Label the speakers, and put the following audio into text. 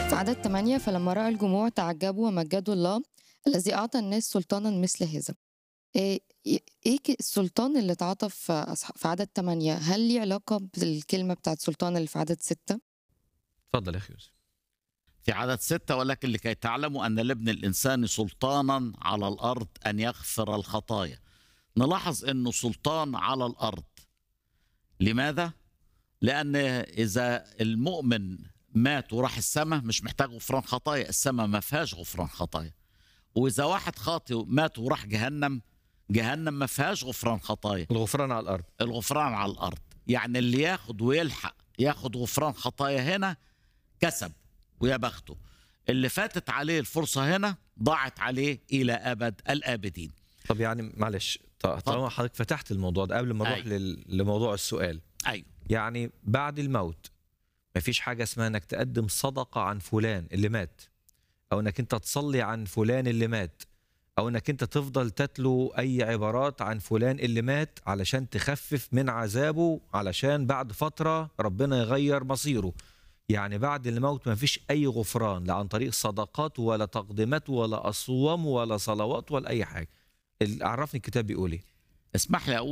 Speaker 1: في عدد 8 فلما رأى الجموع تعجبوا ومجدوا الله الذي أعطى الناس سلطانا مثل هذا إيه إيه ك- السلطان اللي اتعاطى في أصح- في عدد 8 هل ليه علاقة بالكلمة بتاعت سلطان اللي في عدد 6
Speaker 2: اتفضل يا اخي يوسف
Speaker 3: في عدد ستة ولكن لكي تعلموا أن لابن الإنسان سلطانا على الأرض أن يغفر الخطايا نلاحظ أنه سلطان على الأرض لماذا؟ لأن إذا المؤمن مات وراح السماء مش محتاج غفران خطايا السماء ما فيهاش غفران خطايا وإذا واحد خاطئ مات وراح جهنم جهنم ما فيهاش غفران خطايا
Speaker 2: الغفران على الارض
Speaker 3: الغفران على الارض يعني اللي ياخد ويلحق ياخد غفران خطايا هنا كسب ويا بخته اللي فاتت عليه الفرصه هنا ضاعت عليه الى ابد الابدين
Speaker 2: طب يعني معلش ط- طالما حضرتك فتحت الموضوع ده قبل ما نروح
Speaker 3: أيوة.
Speaker 2: لل- لموضوع السؤال
Speaker 3: ايوه
Speaker 2: يعني بعد الموت مفيش حاجة اسمها انك تقدم صدقة عن فلان اللي مات او انك انت تصلي عن فلان اللي مات او انك انت تفضل تتلو اي عبارات عن فلان اللي مات علشان تخفف من عذابه علشان بعد فترة ربنا يغير مصيره يعني بعد الموت مفيش اي غفران لا عن طريق صدقات ولا تقديمات ولا اصوام ولا صلوات ولا اي حاجة ال- عرفني الكتاب بيقول ايه
Speaker 3: اسمح لي اقول